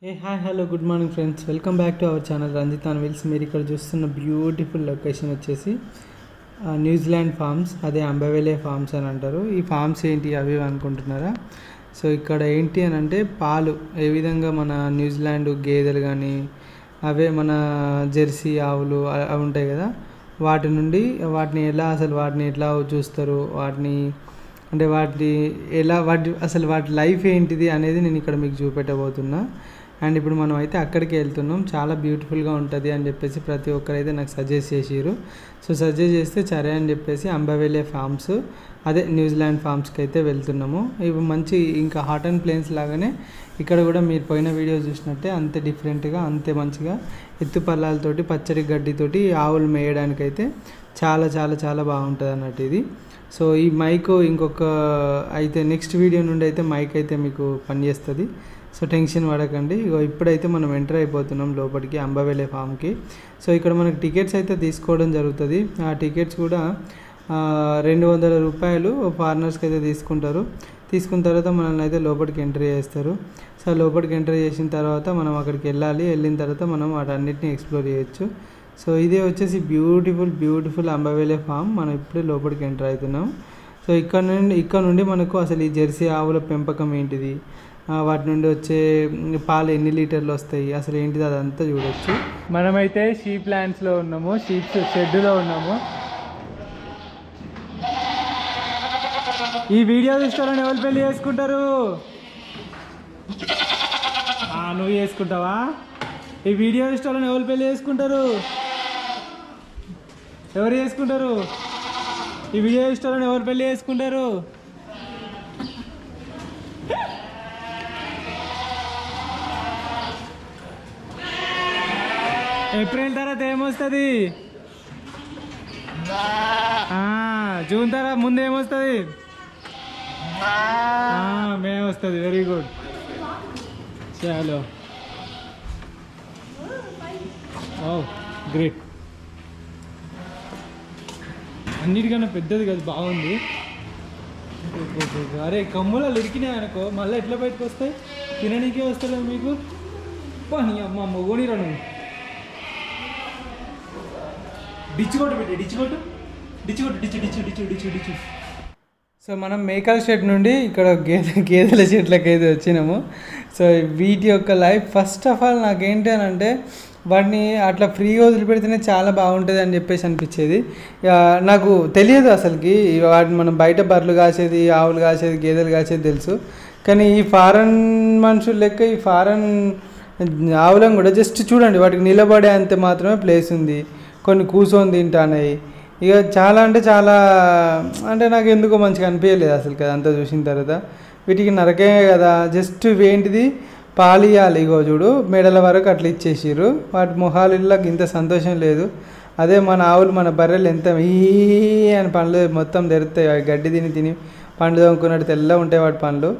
A hi hello good morning friends welcome back to our channel Ranjith on wheels మీరు ఇక్కడ చూస్తున్న beautiful location వచ్చేసి ఆ, న్యూజిలాండ్ ఫార్మ్స్ అదే అంబవేలే ఫార్మ్స్ అని అంటారు ఈ ఫార్మ్స్ ఏంటి అవి ఇవి అనుకుంటున్నారా సో ఇక్కడ ఏంటి అని అంటే పాలు ఏ విధంగా మన న్యూజిలాండ్ గేదెలు కానీ అవే మన జెర్సీ ఆవులు అ- అవి ఉంటాయి కదా వాటి నుండి వాటిని ఎలా అసలు వాటిని ఎట్లా చూస్తారు వాటిని అంటే వాటి ఎలా వాటి అసలు వాటి లైఫ్ ఏంటిది అనేది నేను ఇక్కడ మీకు చూపెట్టబోతున్నా అండ్ ఇప్పుడు మనం అయితే అక్కడికి వెళ్తున్నాం చాలా బ్యూటిఫుల్గా ఉంటుంది అని చెప్పేసి ప్రతి ఒక్కరైతే నాకు సజెస్ట్ చేసిరు సో సజెస్ట్ చేస్తే సరే అని చెప్పేసి అంబవేలే ఫార్మ్స్ అదే న్యూజిలాండ్ ఫార్మ్స్కి అయితే వెళ్తున్నాము ఇవి మంచి ఇంకా హాట్ అండ్ ప్లేన్స్ లాగానే ఇక్కడ కూడా మీరు పోయిన వీడియో చూసినట్టే అంతే డిఫరెంట్గా అంతే మంచిగా ఎత్తు పల్లాలతోటి పచ్చడి గడ్డితోటి ఆవులు మేయడానికి అయితే చాలా చాలా చాలా బాగుంటుంది అన్నట్టు ఇది సో ఈ మైక్ ఇంకొక అయితే నెక్స్ట్ వీడియో నుండి అయితే మైక్ అయితే మీకు పనిచేస్తుంది సో టెన్షన్ పడకండి ఇగో ఇప్పుడైతే మనం ఎంటర్ అయిపోతున్నాం లోపలికి అంబవేలే ఫామ్కి సో ఇక్కడ మనకి టికెట్స్ అయితే తీసుకోవడం జరుగుతుంది ఆ టికెట్స్ కూడా ఆ, రెండు వందల రూపాయలు ఫారినర్స్కి అయితే తీసుకుంటారు తీసుకున్న తర్వాత మనల్ని అయితే లోపలికి ఎంట్రీ చేస్తారు సో లోపలికి ఎంట్రీ చేసిన తర్వాత మనం అక్కడికి వెళ్ళాలి వెళ్ళిన తర్వాత మనం వాటన్నిటిని ఎక్స్ప్లోర్ చేయొచ్చు సో ఇదే వచ్చేసి బ్యూటిఫుల్ బ్యూటిఫుల్ అంబవేలే ఫామ్ మనం ఇప్పుడే లోపలికి ఎంటర్ అవుతున్నాం సో ఇక్కడ నుండి ఇక్కడ నుండి మనకు అసలు ఈ జెర్సీ ఆవుల పెంపకం ఏంటిది ఆ, వాటి నుండి వచ్చే మ్, పాలు ఎన్ని లీటర్లు వస్తాయి అసలు ఏంటిది అదంతా చూడొచ్చు మనమైతే షీప్ ల్యాండ్స్లో ఉన్నాము షీప్స్ షెడ్లో ఉన్నాము ఈ వీడియో తీసుకోవాలని ఎవరు పెళ్లి చేసుకుంటారు ఆ, నువ్వు చేసుకుంటావా ఈ వీడియో ఇష్టాలను ఎవరు పెళ్లి చేసుకుంటారు ఎవరు చేసుకుంటారు ఈ వీడియో ఇష్టాలను ఎవరు పెళ్లి చేసుకుంటారు ఏప్రిల్ తర్వాత ఏమొస్తుంది ఆ, జూన్ తర్వాత ముందు ఏమొస్తుంది ఆ, మే వస్తుంది వెరీ గుడ్ చాలో ఓ గ్రేట్ అన్నిటికన్నా పెద్దది కదా బాగుంది అరే కమ్ములలో ఇరికినాయి అనుకో మళ్ళీ ఎట్లా బయటకు వస్తాయి తిననీకే వస్తలేదు మీకు అబ్బా, నీ అమ్మ మొగోనిరా నువ్వు డిచ్చు కొట్టు పెట్టి డిచ్చు కొట్టు డిచ్చు కొట్టు డిచ్చు డిచ్చు డిచ్చు డిచ్చు డిచ్చు సో మనం మేకల షెడ్ నుండి ఇక్కడ గేదె గేదెల షెడ్లకి అయితే వచ్చినాము సో వీటి యొక్క లైఫ్ ఫస్ట్ ఆఫ్ ఆల్ నాకేంటి అని అంటే వాటిని అట్లా ఫ్రీగా వదిలిపెడితేనే చాలా బాగుంటుంది అని చెప్పేసి అనిపించేది ఇక నాకు తెలియదు అసలుకి ఇక వాటిని మనం బయట బర్రెలు కాసేది ఆవులు కాసేది గేదెలు కాసేది తెలుసు కానీ ఈ ఫారెన్ మనుషులు లెక్క ఈ ఫారెన్ ఆవులను కూడా జస్ట్ చూడండి వాటికి నిలబడే అంతే మాత్రమే ప్లేస్ ఉంది కొన్ని కూర్చొని తింటానాయి ఇక చాలా అంటే చాలా అంటే నాకు ఎందుకో మంచిగా అనిపించలేదు అసలు కదా అంతా చూసిన తర్వాత వీటికి నరకే కదా జస్ట్ ఏంటిది పాలియాలి ఇగో చూడు మెడల వరకు అట్లా ఇచ్చేసిర్రు వాటి మొహాలకి ఇంత సంతోషం లేదు అదే మన ఆవులు మన బర్రెలు ఎంత ఈ అని పండ్లు మొత్తం తెరుతాయి అవి గడ్డి తిని తిని పండ్లు తోముకున్నట్టు తెల్ల ఉంటాయి వాటి పండ్లు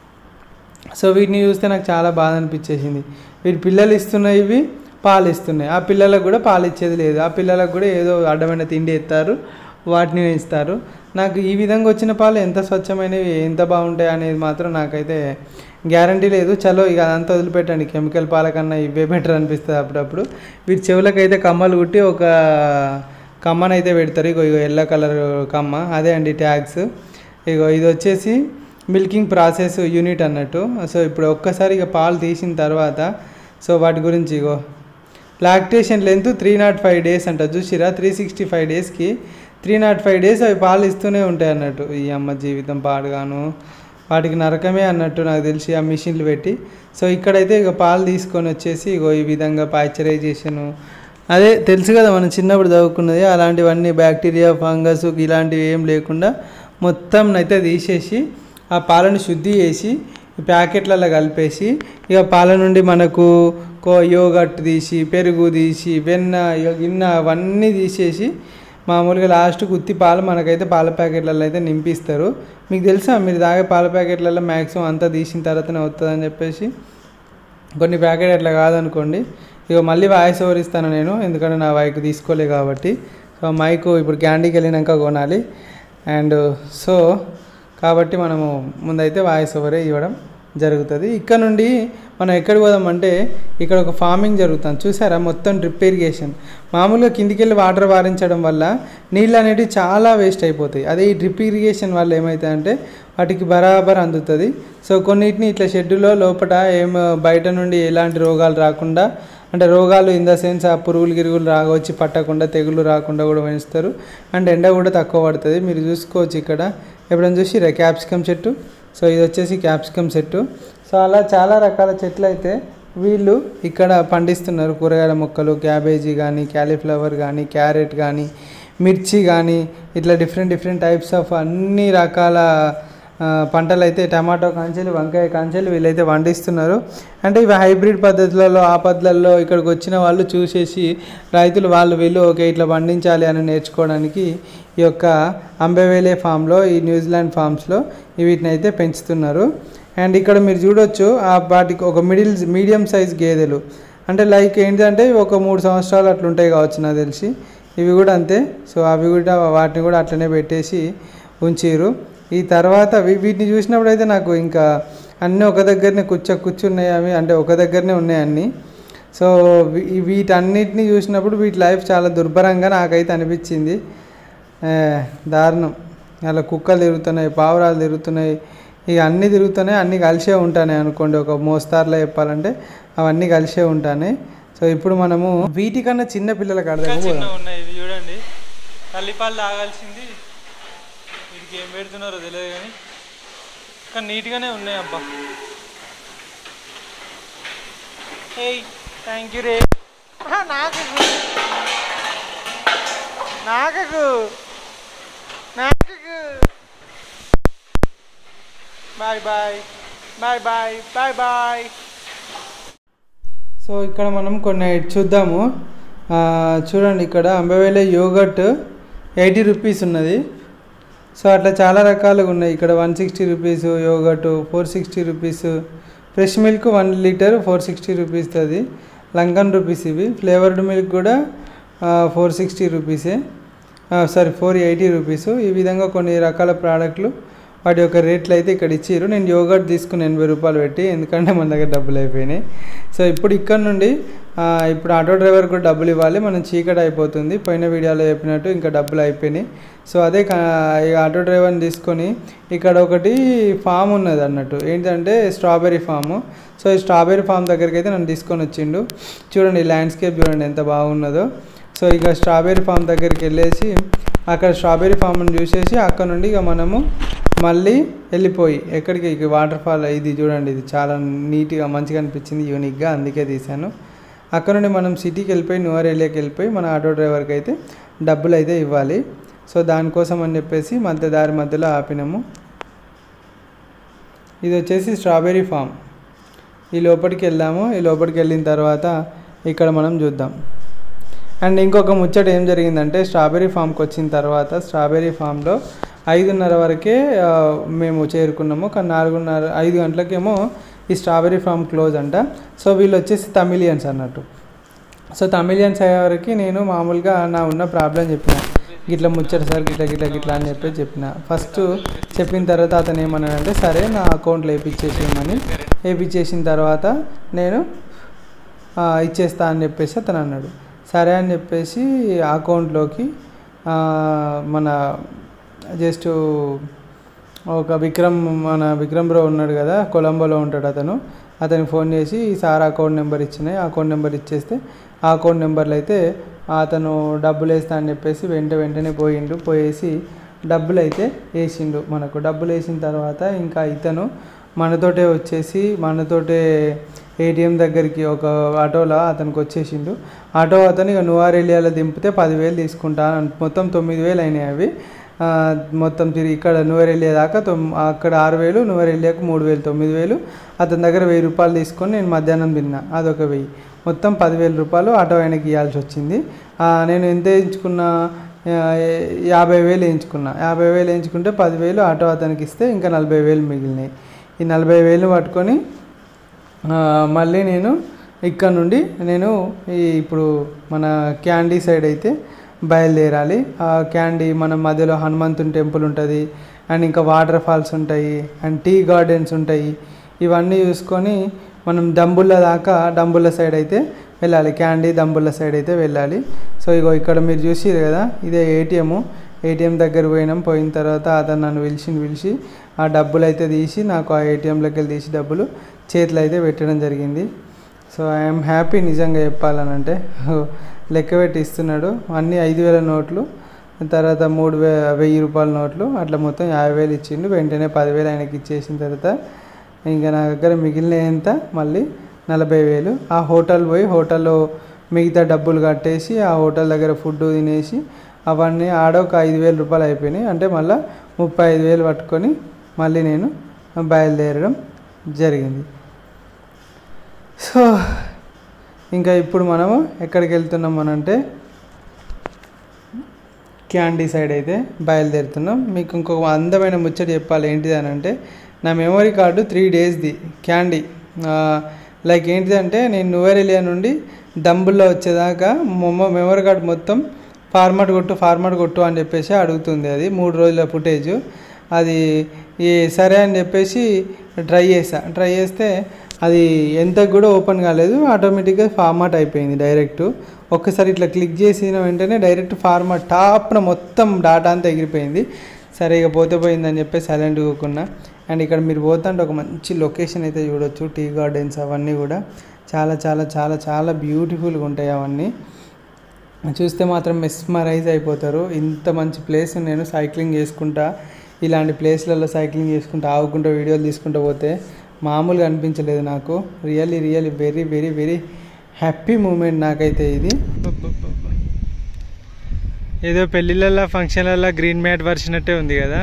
సో వీటిని చూస్తే నాకు చాలా బాధ అనిపించేసింది వీటి పిల్లలు ఇస్తున్నాయి ఇవి పాలు ఇస్తున్నాయి ఆ పిల్లలకు కూడా పాలు ఇచ్చేది లేదు ఆ పిల్లలకు కూడా ఏదో అడ్డమైన తిండి ఎత్తారు వాటిని వేస్తారు నాకు ఈ విధంగా వచ్చిన పాలు ఎంత స్వచ్ఛమైనవి ఎంత బాగుంటాయి అనేది మాత్రం నాకైతే గ్యారంటీ లేదు చలో ఇక అదంతా వదిలిపెట్టండి కెమికల్ పాల కన్నా ఇవే బెటర్ అనిపిస్తుంది అప్పుడప్పుడు వీటి చెవులకైతే కమ్మలు కుట్టి ఒక కమ్మనైతే పెడతారు ఇగో ఇగో ఎల్లో కలర్ కమ్మ అదే అండి ట్యాగ్స్ ఇగో ఇది వచ్చేసి మిల్కింగ్ ప్రాసెస్ యూనిట్ అన్నట్టు సో ఇప్పుడు ఒక్కసారి ఇక పాలు తీసిన తర్వాత సో వాటి గురించి ఇగో lactation length three nought five days అంట చూసిరా త్రీ సిక్స్టీ ఫైవ్ డేస్కి త్రీ నాట్ ఫైవ్ డేస్ అవి పాలు ఇస్తూనే ఉంటాయి అన్నట్టు ఈ అమ్మ జీవితం పాడుగాను వాటికి నరకమే అన్నట్టు నాకు తెలిసి ఆ మిషన్లు పెట్టి సో ఇక్కడైతే ఇక పాలు తీసుకొని వచ్చేసి ఇగో ఈ విధంగా పాశ్చరైజేషను అదే తెలుసు కదా మనం చిన్నప్పుడు చదువుకున్నది అలాంటివన్నీ బ్యాక్టీరియా ఫంగస్ ఇలాంటివి ఏం లేకుండా మొత్తం అయితే తీసేసి ఆ పాలను శుద్ధి చేసి ఈ ప్యాకెట్లలో కలిపేసి ఇక పాల నుండి మనకు కో యోగట్ తీసి పెరుగు తీసి వెన్న ఇక గిన్నె అవన్నీ తీసేసి మామూలుగా లాస్ట్కి ఉత్తి పాలు మనకైతే పాల ప్యాకెట్లలో అయితే నింపిస్తారు మీకు తెలుసా మీరు తాగే పాల ప్యాకెట్లలో మ్యాక్సిమం అంతా తీసిన తర్వాతనే వస్తుందని చెప్పేసి కొన్ని ప్యాకెట్ అట్లా కాదనుకోండి ఇక మళ్ళీ వాయిస్ ఓవర్ ఇస్తాను నేను ఎందుకంటే నా వైక్ తీసుకోలే కాబట్టి సో మైక్ ఇప్పుడు క్యాండీకి వెళ్ళినాక కొనాలి అండ్ సో కాబట్టి మనము ముందైతే వాయిస్ ఓవరే ఇవ్వడం జరుగుతుంది ఇక్కడ నుండి మనం ఎక్కడికి పోదామంటే ఇక్కడ ఒక ఫార్మింగ్ జరుగుతుంది చూసారా మొత్తం డ్రిప్ ఇరిగేషన్ మామూలుగా కిందికి వెళ్ళి వాటర్ వారించడం వల్ల నీళ్ళు అనేటివి చాలా వేస్ట్ అయిపోతాయి అదే ఈ డ్రిప్ ఇరిగేషన్ వల్ల ఏమవుతుందంటే వాటికి బరాబర్ అందుతుంది సో కొన్నిటిని ఇట్లా షెడ్యూలో లోపల ఏం బయట నుండి ఎలాంటి రోగాలు రాకుండా అంటే రోగాలు ఇన్ ద సెన్స్ ఆ పురుగులు గిరుగులు రాగా వచ్చి పట్టకుండా తెగులు రాకుండా కూడా పెంచుతారు అండ్ ఎండ కూడా తక్కువ పడుతుంది మీరు చూసుకోవచ్చు ఇక్కడ ఎప్పుడైనా చూసిరా క్యాప్సికమ్ చెట్టు సో ఇది వచ్చేసి క్యాప్సికమ్ చెట్టు సో అలా చాలా రకాల చెట్లు అయితే వీళ్ళు ఇక్కడ పండిస్తున్నారు కూరగాయల మొక్కలు క్యాబేజీ కానీ క్యాలీఫ్లవర్ కానీ క్యారెట్ కానీ మిర్చి కానీ ఇట్లా డిఫరెంట్ డిఫరెంట్ టైప్స్ ఆఫ్ అన్ని రకాల ఆ, పంటలు అయితే టమాటో కాంచెలు వంకాయ కాంచెలు వీళ్ళైతే పండిస్తున్నారు అంటే ఇవి హైబ్రిడ్ పద్ధతులలో ఆ పద్ధతులలో ఇక్కడికి వచ్చిన వాళ్ళు చూసేసి రైతులు వాళ్ళు వీళ్ళు ఓకే ఇట్లా పండించాలి అని నేర్చుకోవడానికి ఈ యొక్క అంబెవేలే ఫామ్లో ఈ న్యూజిలాండ్ ఫామ్స్లో వీటిని అయితే పెంచుతున్నారు అండ్ ఇక్కడ మీరు చూడొచ్చు ఆ వాటికి ఒక మిడిల్ మీడియం సైజ్ గేదెలు అంటే లైక్ ఏంటంటే ఒక మూడు సంవత్సరాలు అట్లా ఉంటాయి కావచ్చు నాకు తెలిసి ఇవి కూడా అంతే సో అవి కూడా వాటిని కూడా అట్లనే పెట్టేసి ఉంచారు ఈ తర్వాత వీ- వీటిని చూసినప్పుడు అయితే నాకు ఇంకా అన్నీ ఒక దగ్గరనే కూర్చో కూర్చున్నాయి అవి అంటే ఒక దగ్గరనే ఉన్నాయి అన్నీ సో వీ- వీటన్నిటిని చూసినప్పుడు వీటి లైఫ్ చాలా దుర్భరంగా నాకైతే అనిపించింది ఏ, దారుణం అలా కుక్కలు తిరుగుతున్నాయి పావురాలు తిరుగుతున్నాయి ఇక అన్నీ తిరుగుతున్నాయి అన్నీ కలిసే ఉంటాయి అనుకోండి ఒక మోస్తార్లో చెప్పాలంటే అవన్నీ కలిసే ఉంటాయి సో ఇప్పుడు మనము వీటికన్నా చిన్న పిల్లల కాడ ఉన్నాయి ఇవి చూడండి తల్లిపాలు తాగాల్సింది వీటికి ఏం పెడుతున్నారో తెలియదు కానీ కానీ నీట్గానే ఉన్నాయి అబ్బా ఏయ్ థ్యాంక్ యూ రే నాకు నాకు నాకు bye bye bye bye bye bye so ఇక్కడ మనం కొన్ని చూద్దాము ఆ, చూడండి ఇక్కడ అంబవేలే యోగట్ ఎయిటీ రూపీస్ ఉన్నది సో అట్లా చాలా రకాలుగా ఉన్నాయి ఇక్కడ one sixty rupees yogurt four sixty rupees fresh milk one litre four sixty rupees అది లంకన్ రూపీస్ ఇవి ఫ్లేవర్డ్ మిల్క్ కూడా ఫోర్ సిక్స్టీ రూపీసే సారీ ఫోర్ ఎయిటీ రూపీస్ ఈ విధంగా కొన్ని రకాల ప్రోడక్ట్లు వాటి యొక్క రేట్లు అయితే ఇక్కడ ఇచ్చారు నేను యోగట్ తీసుకుని ఎనభై రూపాయలు పెట్టి ఎందుకంటే మన దగ్గర డబ్బులు అయిపోయినాయి సో ఇప్పుడు ఇక్కడ నుండి ఆ, ఇప్పుడు ఆటో డ్రైవర్ కూడా డబ్బులు ఇవ్వాలి మనం చీకటి అయిపోతుంది పోయిన వీడియోలో చెప్పినట్టు ఇంకా డబ్బులు అయిపోయినాయి సో అదే కా- ఈ ఆటో డ్రైవర్ని తీసుకొని ఇక్కడ ఒకటి ఫామ్ ఉన్నది అన్నట్టు ఏంటంటే స్ట్రాబెర్రీ ఫాము సో ఈ స్ట్రాబెర్రీ ఫామ్ దగ్గరికి అయితే నన్ను తీసుకొని వచ్చిండు చూడండి ల్యాండ్స్కేప్ చూడండి ఎంత బాగున్నదో సో ఇక స్ట్రాబెర్రీ ఫామ్ దగ్గరికి వెళ్ళేసి అక్కడ స్ట్రాబెర్రీ ఫామ్ని చూసేసి అక్కడ నుండి ఇక మనము మళ్ళీ వెళ్ళిపోయి ఎక్కడికి ఇక వాటర్ ఫాల్ ఇది చూడండి ఇది చాలా నీట్గా మంచిగా అనిపించింది యూనిక్గా అందుకే తీశాను అక్కడ నుండి మనం సిటీకి వెళ్ళిపోయి న్యూయర్ ఏరియాకి వెళ్ళిపోయి మన ఆటో డ్రైవర్కి అయితే డబ్బులు అయితే ఇవ్వాలి సో దానికోసం అని చెప్పేసి మధ్య దారి మధ్యలో ఆపినాము ఇది వచ్చేసి స్ట్రాబెర్రీ ఫామ్ ఈ లోపలికి వెళ్ళాము ఈ లోపలికి వెళ్ళిన తర్వాత ఇక్కడ మనం చూద్దాం అండ్ ఇంకొక ముచ్చట ఏం జరిగిందంటే స్ట్రాబెర్రీ ఫామ్కి వచ్చిన తర్వాత స్ట్రాబెర్రీ ఫామ్లో ఐదున్నర వరకే ఆ, మేము చేరుకున్నాము కానీ నాలుగున్నర ఐదు గంటలకేమో ఈ స్ట్రాబెర్రీ ఫామ్ క్లోజ్ అంట సో వీళ్ళు వచ్చేసి తమిలియన్స్ అన్నట్టు సో తమిలియన్స్ అయ్యేవరకు నేను మామూలుగా నా ఉన్న ప్రాబ్లం చెప్పిన గిట్ల ముచ్చట సార్ గిట్ల గిట్ల గిట్ల అని చెప్పి చెప్పిన ఫస్ట్ చెప్పిన తర్వాత అతను ఏమన్నాడంటే సరే నా అకౌంట్లో వేపించేసేయమని వేపించేసిన తర్వాత నేను ఆ, ఇచ్చేస్తా అని చెప్పేసి అతను అన్నాడు సరే అని చెప్పేసి అకౌంట్లోకి ఆ, మన జస్ట్ ఒక విక్రమ్ మన విక్రమ్ బ్రో ఉన్నాడు కదా కొలంబోలో ఉంటాడు అతను అతనికి ఫోన్ చేసి ఈ సార్ అకౌంట్ నెంబర్ ఇచ్చినాయి అకౌంట్ నెంబర్ ఇచ్చేస్తే ఆ అకౌంట్ నెంబర్లో అయితే అతను డబ్బులు వేస్తా అని చెప్పేసి వెంట వెంటనే పోయిండు పోయేసి డబ్బులు అయితే వేసిండు మనకు డబ్బులు వేసిన తర్వాత ఇంకా ఇతను మనతోటే వచ్చేసి మనతోటే ఏటీఎం దగ్గరికి ఒక ఆటోలో అతనికి వచ్చేసిండు ఆటో అతను ఇక నువారెలియాలో దింపితే పదివేలు తీసుకుంటా అని మొత్తం తొమ్మిది వేలు అయినాయి అవి ఆ, మొత్తం తిరిగి ఇక్కడ నువరెళ్ళే దాకా తొమ్ అక్కడ ఆరు వేలు నువరెళ్ళాక మూడు వేలు తొమ్మిది వేలు అతని దగ్గర వెయ్యి రూపాయలు తీసుకొని నేను మధ్యాహ్నం తిన్నా అదొక వెయ్యి మొత్తం పదివేల రూపాయలు ఆటో ఆయనకి ఇవ్వాల్సి వచ్చింది ఆ, నేను ఎంత వేయించుకున్నా ఆ, యాభై వేలు వేయించుకున్నా యాభై వేలు వేయించుకుంటే పదివేలు ఆటో అతనికి ఇస్తే ఇంకా నలభై వేలు మిగిలినాయి ఈ నలభై వేలు పట్టుకొని ఆ, మళ్ళీ నేను ఇక్కడ నుండి నేను ఈ ఇప్పుడు మన క్యాండీ సైడ్ అయితే బయలుదేరాలి ఆ క్యాండీ మన మధ్యలో హనుమంతుని టెంపుల్ ఉంటుంది అండ్ ఇంకా వాటర్ ఫాల్స్ ఉంటాయి అండ్ టీ గార్డెన్స్ ఉంటాయి ఇవన్నీ చూసుకొని మనం దంబుల్ల దాకా దంబుల్ల సైడ్ అయితే వెళ్ళాలి క్యాండీ దంబుల్ల సైడ్ అయితే వెళ్ళాలి సో ఇగో ఇక్కడ మీరు చూసిరు కదా ఇదే ఏటీఎం ఏటీఎం దగ్గర పోయినాం పోయిన తర్వాత అతను నన్ను పిలిచి పిలిచి ఆ డబ్బులు అయితే తీసి నాకు ఆ ఏటీఎంలోకి వెళ్ళి తీసి డబ్బులు చేతిలో అయితే పెట్టడం జరిగింది సో ఐఎమ్ హ్యాపీ నిజంగా చెప్పాలనంటే లెక్క పెట్టి ఇస్తున్నాడు అన్నీ ఐదు వేల నోట్లు తర్వాత మూడు వే వెయ్యి రూపాయల నోట్లు అట్లా మొత్తం యాభై వేలు ఇచ్చిండు వెంటనే పదివేలు ఆయనకి ఇచ్చేసిన తర్వాత ఇంకా నా దగ్గర మిగిలిన ఎంత మళ్ళీ నలభై వేలు ఆ హోటల్ పోయి హోటల్లో మిగతా డబ్బులు కట్టేసి ఆ హోటల్ దగ్గర ఫుడ్ తినేసి అవన్నీ ఆడ ఒక ఐదు వేల రూపాయలు అయిపోయినాయి అంటే మళ్ళీ ముప్పై ఐదు వేలు పట్టుకొని మళ్ళీ నేను బయలుదేరడం జరిగింది సో ఇంకా ఇప్పుడు మనము ఎక్కడికి వెళ్తున్నాం అనంటే క్యాండీ సైడ్ అయితే బయలుదేరుతున్నాం మీకు ఇంకొక అందమైన ముచ్చట చెప్పాలి ఏంటిది అని అంటే నా మెమరీ కార్డు త్రీ డేస్ది క్యాండీ లైక్ ఏంటిది అంటే నేను నువరెలియా నుండి దంబుల్లో వచ్చేదాకా మొమ్మ మెమరీ కార్డు మొత్తం ఫార్మాట్ కొట్టు ఫార్మాట్ కొట్టు అని చెప్పేసి అడుగుతుంది అది మూడు రోజుల ఫుటేజ్ అది ఈ సరే అని చెప్పేసి ట్రై చేసా ట్రై చేస్తే అది ఎంత కూడా ఓపెన్ కాలేదు ఆటోమేటిక్గా ఫార్మాట్ అయిపోయింది డైరెక్ట్ ఒక్కసారి ఇట్లా క్లిక్ చేసిన వెంటనే డైరెక్ట్ ఫార్మాట్ టాప్న మొత్తం డాటా అంతా ఎగిరిపోయింది సరే ఇక పోతే పోయిందని చెప్పి సైలెంట్ కూకున్నా అండ్ ఇక్కడ మీరు పోతుంటే ఒక మంచి లొకేషన్ అయితే చూడొచ్చు టీ గార్డెన్స్ అవన్నీ కూడా చాలా చాలా చాలా చాలా బ్యూటిఫుల్గా ఉంటాయి అవన్నీ చూస్తే మాత్రం మెస్మరైజ్ అయిపోతారు ఇంత మంచి ప్లేస్ నేను సైక్లింగ్ చేసుకుంటా ఇలాంటి ప్లేస్లలో సైక్లింగ్ చేసుకుంటా ఆగుకుంటా వీడియోలు తీసుకుంటూ పోతే మామూలుగా అనిపించలేదు నాకు really really very very very happy moment నాకైతే ఇది ఏదో పెళ్ళిళ్ళల్లో ఫంక్షన్లలో గ్రీన్ మ్యాట్ పరిచినట్టే ఉంది కదా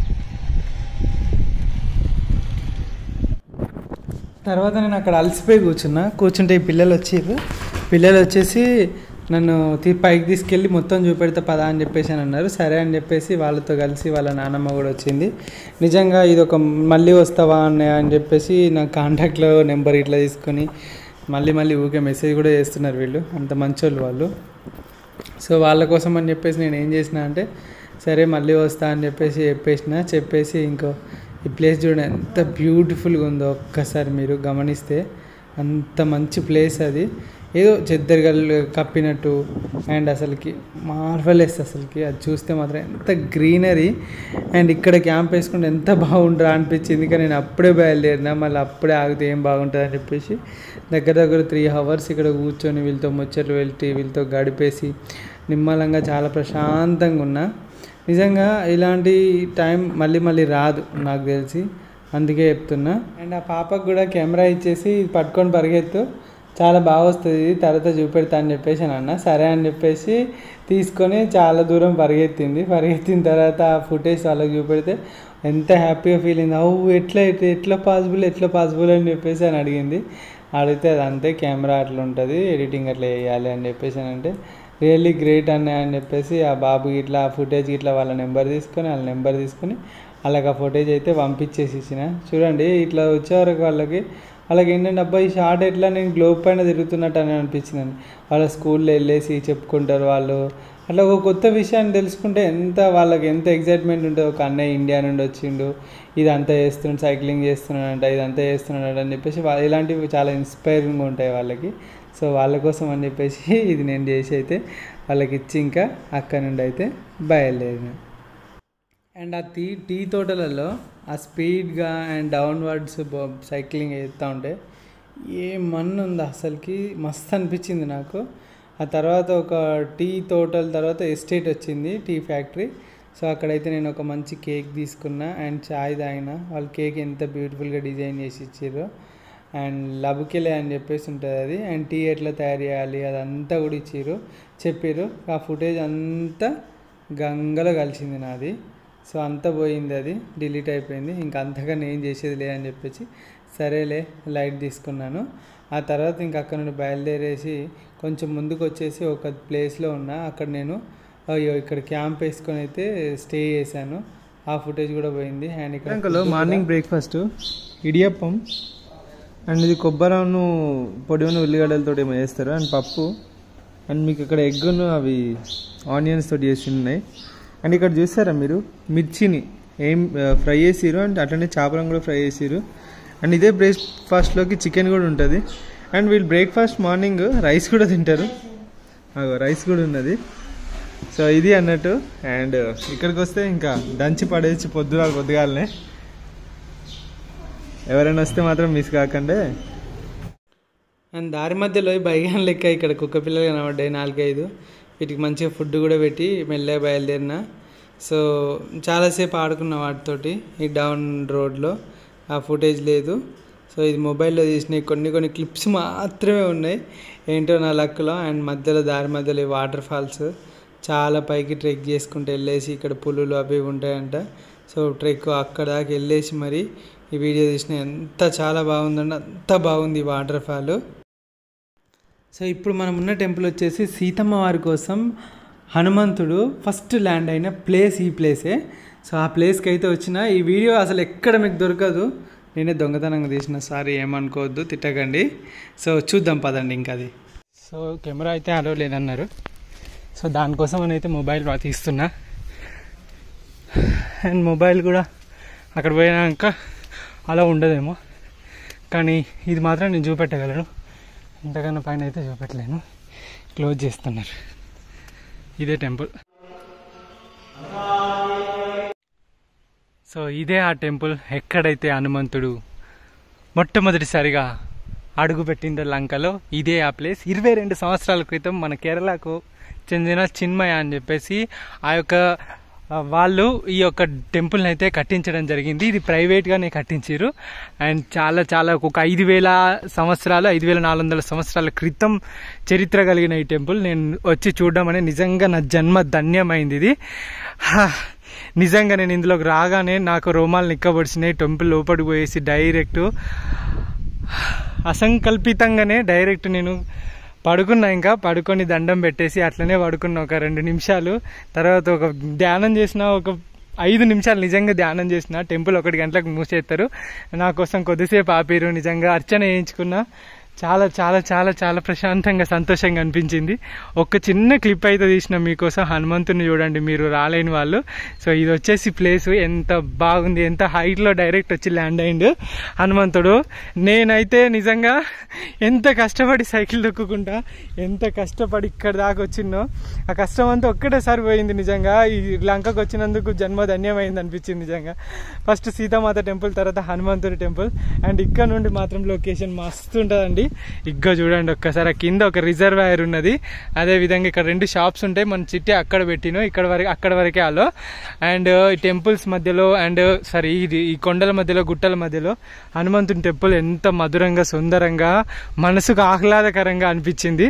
తర్వాత నేను అక్కడ అలసిపోయి కూర్చున్నా కూర్చుంటే ఈ పిల్లలు వచ్చారు పిల్లలు వచ్చేసి నన్ను తీ పైకి తీసుకెళ్ళి మొత్తం చూపెడితే పదా అని చెప్పేసి అని అన్నారు సరే అని చెప్పేసి వాళ్ళతో కలిసి వాళ్ళ నాన్నమ్మ కూడా వచ్చింది నిజంగా ఇది ఒక మళ్ళీ వస్తావా అన్నయ్య అని చెప్పేసి నా కాంటాక్ట్లో నెంబర్ ఇట్లా తీసుకొని మళ్ళీ మళ్ళీ ఊకే మెసేజ్ కూడా చేస్తున్నారు వీళ్ళు అంత మంచోళ్ళు వాళ్ళు సో వాళ్ళ కోసం అని చెప్పేసి నేను ఏం చేసిన అంటే సరే మళ్ళీ వస్తా అని చెప్పేసి చెప్పేసిన చెప్పేసి ఇంకో ఈ ప్లేస్ చూడండి ఎంత బ్యూటిఫుల్గా ఉందో ఒక్కసారి మీరు గమనిస్తే అంత మంచి ప్లేస్ అది ఏదో చెద్దరిగల్లు కప్పినట్టు అండ్ అసలుకి మార్వలెస్ అసలుకి అది చూస్తే మాత్రం ఎంత గ్రీనరీ అండ్ ఇక్కడ క్యాంప్ వేసుకుంటే ఎంత బాగుంటుందా అనిపించింది కానీ నేను అప్పుడే బయలుదేరినా మళ్ళీ అప్పుడే ఆగితే ఏం బాగుంటుంది అని చెప్పేసి దగ్గర దగ్గర త్రీ అవర్స్ ఇక్కడ కూర్చొని వీళ్ళతో ముచ్చట్లు వెళ్తే వీళ్ళతో గడిపేసి నిమ్మలంగా చాలా ప్రశాంతంగా ఉన్నా నిజంగా ఇలాంటి టైం మళ్ళీ మళ్ళీ రాదు నాకు తెలిసి అందుకే చెప్తున్నా అండ్ ఆ పాపకు కూడా కెమెరా ఇచ్చేసి ఇది పట్టుకొని పరిగెత్తు చాలా బాగా వస్తుంది ఇది తర్వాత చూపెడతా అని చెప్పేసి అని అన్న సరే అని చెప్పేసి తీసుకొని చాలా దూరం పరిగెత్తింది పరిగెత్తిన తర్వాత ఆ ఫుటేజ్ వాళ్ళకి చూపెడితే ఎంత హ్యాపీగా ఫీల్ అయింది అవు ఎట్లా ఎట్లా ఎట్లా పాసిబుల్ ఎట్లా పాసిబుల్ అని చెప్పేసి అని అడిగింది అడిగితే అది అంతే కెమెరా అట్లా ఉంటుంది ఎడిటింగ్ అట్లా వేయాలి అని చెప్పేసి అని అంటే రియల్లీ గ్రేట్ అన్నయ్య అని చెప్పేసి ఆ బాబుకి ఇట్లా ఆ ఫుటేజ్ ఇట్లా వాళ్ళ నెంబర్ తీసుకొని వాళ్ళ నెంబర్ తీసుకొని వాళ్ళకి ఆ ఫుటేజ్ అయితే పంపించేసి ఇచ్చిన చూడండి ఇట్లా వచ్చే వరకు వాళ్ళకి వాళ్ళకి ఏంటంటే అబ్బాయి ఈ షార్ట్ ఎట్లా నేను గ్లోబ్ పైన తిరుగుతున్నట్టు అని అనిపించింది వాళ్ళ స్కూల్లో వెళ్ళేసి చెప్పుకుంటారు వాళ్ళు అట్లా ఒక కొత్త విషయాన్ని తెలుసుకుంటే ఎంత వాళ్ళకి ఎంత ఎగ్జైట్మెంట్ ఉంటుంది ఒక అన్నయ్య ఇండియా నుండి వచ్చిండు ఇదంతా చేస్తున్నాడు సైక్లింగ్ చేస్తున్నాడంట ఇదంతా చేస్తున్నాడు అని చెప్పేసి వా- ఇలాంటివి చాలా ఇన్స్పైరింగ్ ఉంటాయి వాళ్ళకి సో వాళ్ళ కోసం అని చెప్పేసి ఇది నేను చేసి అయితే వాళ్ళకి ఇచ్చి ఇంకా అక్కడ నుండి అయితే బయలుదేరిన అండ్ ఆ టీ టీ తోటలలో ఆ స్పీడ్గా అండ్ డౌన్వర్డ్స్ సైక్లింగ్ చేస్తూ ఉంటే ఏ మన్ను ఉంది అసలుకి మస్తు అనిపించింది నాకు ఆ తర్వాత ఒక టీ తోటల తర్వాత ఎస్టేట్ వచ్చింది టీ ఫ్యాక్టరీ సో అక్కడైతే నేను ఒక మంచి కేక్ తీసుకున్నా అండ్ చాయ్ తాగిన వాళ్ళు కేక్ ఎంత బ్యూటిఫుల్గా డిజైన్ చేసి ఇచ్చారో అండ్ లబుకెలే అని చెప్పేసి ఉంటుంది అది అండ్ టీ ఎట్లా తయారు చేయాలి అదంతా కూడా ఇచ్చారు చెప్పారు ఆ ఫుటేజ్ అంతా గంగలో కలిసింది నాది సో అంతా పోయింది అది డిలీట్ అయిపోయింది ఇంకా అంతగా నేను చేసేది లే అని చెప్పేసి సరేలే లైట్ తీసుకున్నాను ఆ తర్వాత ఇంక అక్కడ నుండి బయలుదేరేసి కొంచెం ముందుకు వచ్చేసి ఒక ప్లేస్లో ఉన్నా అక్కడ నేను అయ్యో ఇక్కడ క్యాంప్ వేసుకొని అయితే స్టే చేశాను ఆ ఫుటేజ్ కూడా పోయింది అండ్ ఇక్కడ మార్నింగ్ బ్రేక్ఫాస్ట్ ఇడియప్పం అండ్ ఇది కొబ్బరిను పొడి ఉన్న ఉల్లిగడ్డలతో ఏమో చేస్తారు అండ్ పప్పు అండ్ మీకు ఇక్కడ ఎగ్గును అవి ఆనియన్స్ తోటి చేసి ఉన్నాయి అండ్ ఇక్కడ చూసారా మీరు మిర్చిని ఏం ఫ్రై చేసిరు అండ్ అట్లనే చేపలను కూడా ఫ్రై చేసిరు అండ్ ఇదే బ్రేక్ఫాస్ట్లోకి చికెన్ కూడా ఉంటుంది అండ్ వీళ్ళు బ్రేక్ఫాస్ట్ మార్నింగ్ రైస్ కూడా తింటారు అగో రైస్ కూడా ఉన్నది సో ఇది అన్నట్టు అండ్ ఇక్కడికి వస్తే ఇంకా దంచి పడేసి పొద్దుగాల పొద్దుగాలనే ఎవరైనా వస్తే మాత్రం మిస్ కాకండి అండ్ దారి మధ్యలో ఈ బైగాన్ లెక్క ఇక్కడ కుక్క పిల్లలు కనబడ్డాయి నాలుగైదు వీటికి మంచిగా ఫుడ్ కూడా పెట్టి మెల్లగా బయలుదేరిన సో చాలాసేపు ఆడుకున్న వాటితోటి ఈ డౌన్ రోడ్లో ఆ ఫుటేజ్ లేదు సో ఇది మొబైల్లో తీసినవి కొన్ని కొన్ని క్లిప్స్ మాత్రమే ఉన్నాయి ఏంటో నా లక్లో అండ్ మధ్యలో దారి మధ్యలో ఈ వాటర్ ఫాల్స్ చాలా పైకి ట్రెక్ చేసుకుంటూ వెళ్ళేసి ఇక్కడ పులులు అవి ఇవి ఉంటాయంట సో ట్రెక్ అక్కడ దాకా వెళ్ళేసి మరి ఈ వీడియో తీసిన ఎంత చాలా బాగుందండి అంత బాగుంది ఈ వాటర్ ఫాల్ సో ఇప్పుడు మనం ఉన్న టెంపుల్ వచ్చేసి సీతమ్మ వారి కోసం హనుమంతుడు ఫస్ట్ ల్యాండ్ అయిన ప్లేస్ ఈ ప్లేసే సో ఆ ప్లేస్కి అయితే వచ్చిన ఈ వీడియో అసలు ఎక్కడ మీకు దొరకదు నేనే దొంగతనంగా తీసిన సారీ ఏమనుకోవద్దు తిట్టకండి సో చూద్దాం పదండి ఇంకా అది సో కెమెరా అయితే అలో లేదన్నారు సో దానికోసం అని అయితే మొబైల్ తీస్తున్నా అండ్ మొబైల్ కూడా అక్కడ పోయినాక అలా ఉండదేమో కానీ ఇది మాత్రం నేను చూపెట్టగలను ఇంతకన్నా పైన అయితే చూపెట్టలేను క్లోజ్ చేస్తున్నారు ఇదే టెంపుల్ సో ఇదే ఆ టెంపుల్ ఎక్కడైతే హనుమంతుడు మొట్టమొదటిసారిగా అడుగు పెట్టిందో లంకలో ఇదే ఆ ప్లేస్ ఇరవై రెండు సంవత్సరాల క్రితం మన కేరళకు చెందిన చిన్మయ అని చెప్పేసి ఆ యొక్క ఆ, వాళ్ళు ఈ యొక్క టెంపుల్ని అయితే కట్టించడం జరిగింది ఇది ప్రైవేట్గానే కట్టించారు అండ్ చాలా చాలా ఒక ఐదు వేల సంవత్సరాలు ఐదు వేల నాలుగు వందల సంవత్సరాల క్రితం చరిత్ర కలిగిన ఈ టెంపుల్ నేను వచ్చి చూడడం అనేది నిజంగా నా జన్మ ధన్యమైంది ఇది హా, నిజంగా నేను ఇందులోకి రాగానే నాకు రోమాలు నిక్కబడిచినాయి టెంపుల్ లోపలికి పోయేసి డైరెక్ట్ అసంకల్పితంగానే డైరెక్ట్ నేను పడుకున్నా ఇంకా పడుకొని దండం పెట్టేసి అట్లనే పడుకున్నా ఒక రెండు నిమిషాలు తర్వాత ఒక ధ్యానం చేసిన ఒక ఐదు నిమిషాలు నిజంగా ధ్యానం చేసిన టెంపుల్ ఒకటి గంటలకు మూసేస్తారు నా కోసం కొద్దిసేపు ఆపిరు నిజంగా అర్చన చేయించుకున్నా చాలా చాలా చాలా చాలా ప్రశాంతంగా సంతోషంగా అనిపించింది ఒక చిన్న క్లిప్ అయితే తీసిన మీకోసం హనుమంతుని చూడండి మీరు రాలేని వాళ్ళు సో ఇది వచ్చేసి ప్లేస్ ఎంత బాగుంది ఎంత హైట్లో డైరెక్ట్ వచ్చి ల్యాండ్ అయిండు హనుమంతుడు నేనైతే నిజంగా ఎంత కష్టపడి సైకిల్ దొక్కుకుంటా ఎంత కష్టపడి ఇక్కడ దాకా వచ్చిందో ఆ కష్టం అంతా ఒక్కటేసారి పోయింది నిజంగా ఈ లంకకు వచ్చినందుకు జన్మ ధన్యమైంది అనిపించింది నిజంగా ఫస్ట్ సీతామాత టెంపుల్ తర్వాత హనుమంతుడి టెంపుల్ అండ్ ఇక్కడ నుండి మాత్రం లొకేషన్ మస్తు ఉంటుందండి ఇగ్గో చూడండి ఒక్కసారి ఆ కింద ఒక రిజర్వాయర్ ఉన్నది అదే విధంగా ఇక్కడ రెండు షాప్స్ ఉంటాయి మన చిట్టి అక్కడ పెట్టిను ఇక్కడ వరకు అక్కడ వరకే ఆలో అండ్ ఈ టెంపుల్స్ మధ్యలో అండ్ సారీ ఇది ఈ కొండల మధ్యలో గుట్టల మధ్యలో హనుమంతుని టెంపుల్ ఎంత మధురంగా సుందరంగా మనసుకు ఆహ్లాదకరంగా అనిపించింది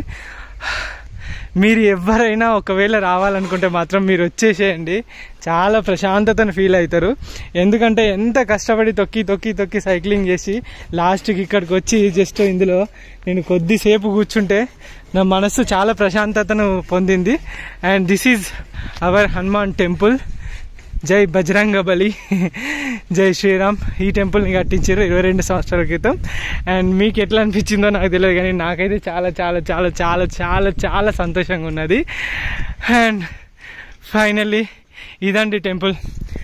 మీరు ఎవరైనా ఒకవేళ రావాలనుకుంటే మాత్రం మీరు వచ్చేసేయండి చాలా ప్రశాంతతను ఫీల్ అవుతారు ఎందుకంటే ఎంత కష్టపడి తొక్కి తొక్కి తొక్కి సైక్లింగ్ చేసి లాస్ట్కి ఇక్కడికి వచ్చి జస్ట్ ఇందులో నేను కొద్దిసేపు కూర్చుంటే నా మనసు చాలా ప్రశాంతతను పొందింది and this is our Hanuman temple జై బజరంగ బలి జై శ్రీరామ్ ఈ టెంపుల్ని కట్టించారు ఇరవై రెండు సంవత్సరాల క్రితం అండ్ మీకు ఎట్లా అనిపించిందో నాకు తెలియదు కానీ నాకైతే చాలా చాలా చాలా చాలా చాలా చాలా సంతోషంగా ఉన్నది అండ్ ఫైనల్లీ ఇదండి టెంపుల్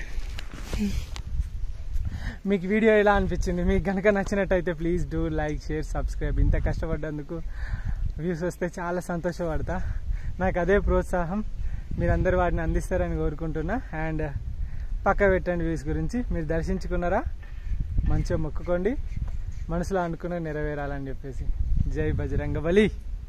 మీకు వీడియో ఎలా అనిపించింది మీకు కనుక నచ్చినట్టయితే please do like share subscribe ఇంత కష్టపడ్డందుకు వ్యూస్ వస్తే చాలా సంతోషపడతా నాకు అదే ప్రోత్సాహం మీరందరూ వాటిని అందిస్తారని కోరుకుంటున్నా అండ్ పక్క పెట్టండి వ్యూస్ గురించి మీరు దర్శించుకున్నారా మంచిగా మొక్కుకోండి మనసులో అనుకున్న నెరవేరాలని చెప్పేసి జై బజరంగ బలి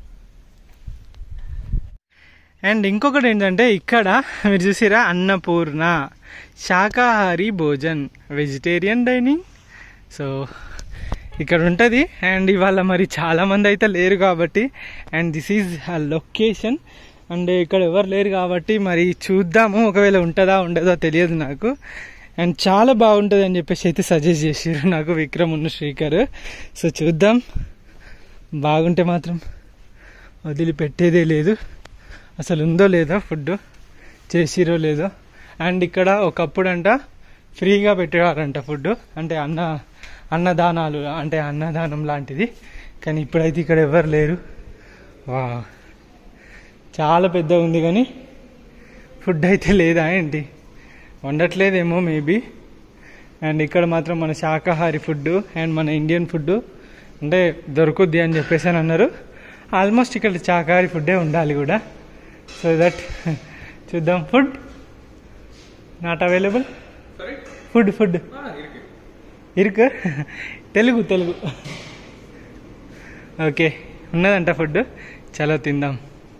అండ్ ఇంకొకటి ఏంటంటే ఇక్కడ మీరు చూసిరా Annapurna Shakahari Bhojan vegetarian dining so ఇక్కడ ఉంటుంది అండ్ ఇవాళ మరి చాలామంది అయితే లేరు కాబట్టి and this is uh location and ఇక్కడ ఎవరు లేరు కాబట్టి మరి చూద్దాము ఒకవేళ ఉంటుందా ఉండదో తెలియదు నాకు అండ్ చాలా బాగుంటుంది అని చెప్పేసి అయితే సజెస్ట్ చేసారు నాకు విక్రమ్ ఉన్న శ్రీకర్ సో చూద్దాం బాగుంటే మాత్రం వదిలిపెట్టేదే లేదు అసలు ఉందో లేదో ఫుడ్ చేసిరో లేదో అండ్ ఇక్కడ ఒకప్పుడు అంట ఫ్రీగా పెట్టేవారంట ఫుడ్ అంటే అన్న అన్నదానాలు అంటే అన్నదానం లాంటిది కానీ ఇప్పుడైతే ఇక్కడ ఎవరు లేరు వా చాలా పెద్ద ఉంది కానీ ఫుడ్ అయితే లేదా ఏంటి వండట్లేదేమో మేబీ అండ్ ఇక్కడ మాత్రం మన శాకాహారి ఫుడ్ అండ్ మన ఇండియన్ ఫుడ్ అంటే దొరుకుద్ది అని చెప్పేసి అని అన్నారు ఆల్మోస్ట్ ఇక్కడ శాకాహారి ఫుడ్డే ఉండాలి కూడా సో దట్ చూద్దాం food not available food food ఇరుకు తెలుగు తెలుగు ఓకే ఉన్నదంట ఫుడ్ చలో తిందాం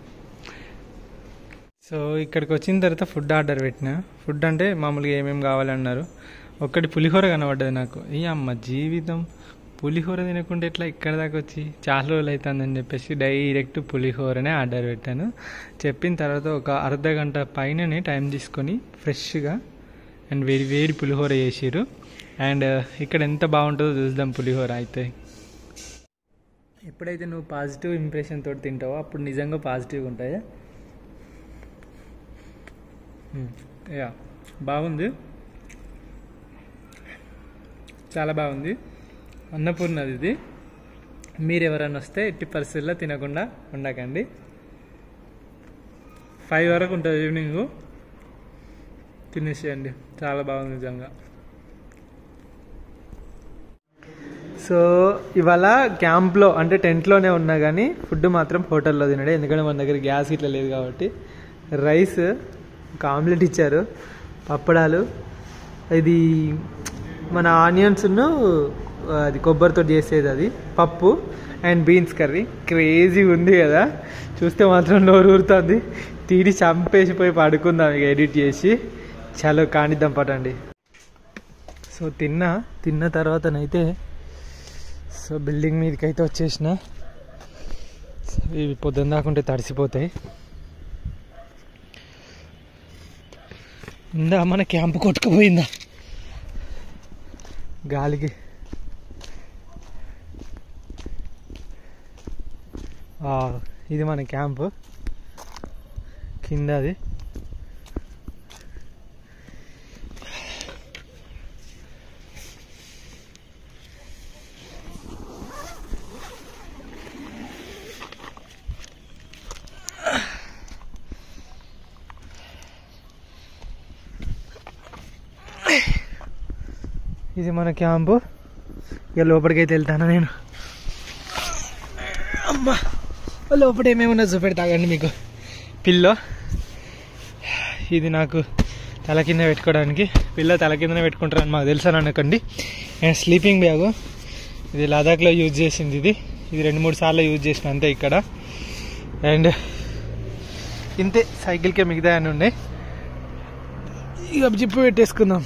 సో ఇక్కడికి వచ్చిన తర్వాత ఫుడ్ ఆర్డర్ పెట్టిన ఫుడ్ అంటే మామూలుగా ఏమేమి కావాలన్నారు ఒక్కటి పులిహోర కనబడ్డది నాకు ఈ అమ్మ జీవితం పులిహోర తినకుండా ఎట్లా ఇక్కడ దాకా వచ్చి చాలా రోజులు అవుతుందని చెప్పేసి డైరెక్ట్ పులిహోరనే ఆర్డర్ పెట్టాను చెప్పిన తర్వాత ఒక అర్ధ గంట పైననే టైం తీసుకొని ఫ్రెష్గా అండ్ వేడి వేడి పులిహోర చేసిర్రు అండ్ ఇక్కడ ఎంత బాగుంటుందో చూద్దాం పులిహోర అయితే ఎప్పుడైతే నువ్వు పాజిటివ్ ఇంప్రెషన్ తోటి తింటావో అప్పుడు నిజంగా పాజిటివ్గా ఉంటాయా యా బాగుంది చాలా బాగుంది అన్నపూర్ణది ఇది మీరు ఎవరైనా వస్తే ఎట్టి పరిస్థితుల్లో తినకుండా ఉండకండి ఫైవ్ వరకు ఉంటుంది ఈవినింగ్ తినేసేయండి చాలా బాగుంది నిజంగా సో ఇవాళ క్యాంప్లో అంటే టెంట్లోనే ఉన్నా కానీ ఫుడ్ మాత్రం హోటల్లో తినడే ఎందుకంటే మన దగ్గర గ్యాస్ ఇట్లా లేదు కాబట్టి రైస్ ఒక ఆమ్లెట్ ఇచ్చారు పప్పడాలు ఇది మన ఆనియన్స్ను అది కొబ్బరితో చేసేది అది పప్పు అండ్ బీన్స్ కర్రీ క్రేజీ ఉంది కదా చూస్తే మాత్రం నోరు ఊరుతుంది తీడి చంపేసిపోయి పడుకుందాం ఇక ఎడిట్ చేసి చలో కానిద్దాం పటండి సో తిన్నా తిన్న తర్వాతనైతే సో బిల్డింగ్ మీదకి అయితే వచ్చేసిన సో ఇవి పొద్దున్న దాకుంటే తడిసిపోతాయి ఉందా మన క్యాంప్ కొట్టుకుపోయిందా గాలికి ఆ, ఇది మన క్యాంపు కింద అది ఇది మన క్యాంపు ఇక లోపలికి అయితే వెళ్తాను నేను అమ్మా లోపల ఏమేమి ఉన్నది చూపెడతాగండి మీకు పిల్లో ఇది నాకు తల కింద పెట్టుకోవడానికి పిల్ల తల కిందనే పెట్టుకుంటారని మాకు తెలుసని అనకండి అండ్ స్లీపింగ్ బ్యాగ్ ఇది లదాఖ్లో యూజ్ చేసింది ఇది ఇది రెండు మూడు సార్లు యూజ్ చేసిన అంతే ఇక్కడ అండ్ ఇంతే సైకిల్కే మిగతా అని ఉన్నాయి ఇక జిప్పు పెట్టేసుకుందాం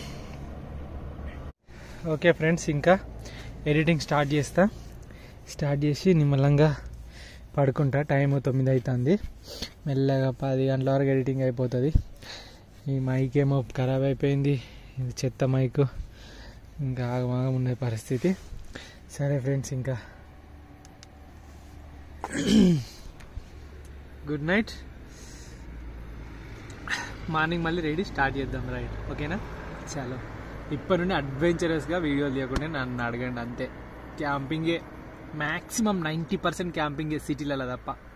ఓకే ఫ్రెండ్స్ ఇంకా ఎడిటింగ్ స్టార్ట్ చేస్తా స్టార్ట్ చేసి నిమ్మలంగా పడుకుంటా టైం తొమ్మిది అవుతుంది మెల్లగా పది గంటల వరకు ఎడిటింగ్ అయిపోతుంది ఈ మైక్ ఏమో ఖరాబ్ అయిపోయింది ఇది చెత్త మైక్ ఇంకా ఆగమాగం ఉండే పరిస్థితి సరే ఫ్రెండ్స్ ఇంకా గుడ్ నైట్ మార్నింగ్ మళ్ళీ రెడీ స్టార్ట్ చేద్దాం రైట్ ఓకేనా చాలు ఇప్పటి నుండి అడ్వెంచరస్గా వీడియోలు తీయకుండా నన్ను అడగండి అంతే క్యాంపింగే మ్యాక్సిమం నైంటీ పర్సెంట్ క్యాంపింగే సిటీలలో తప్ప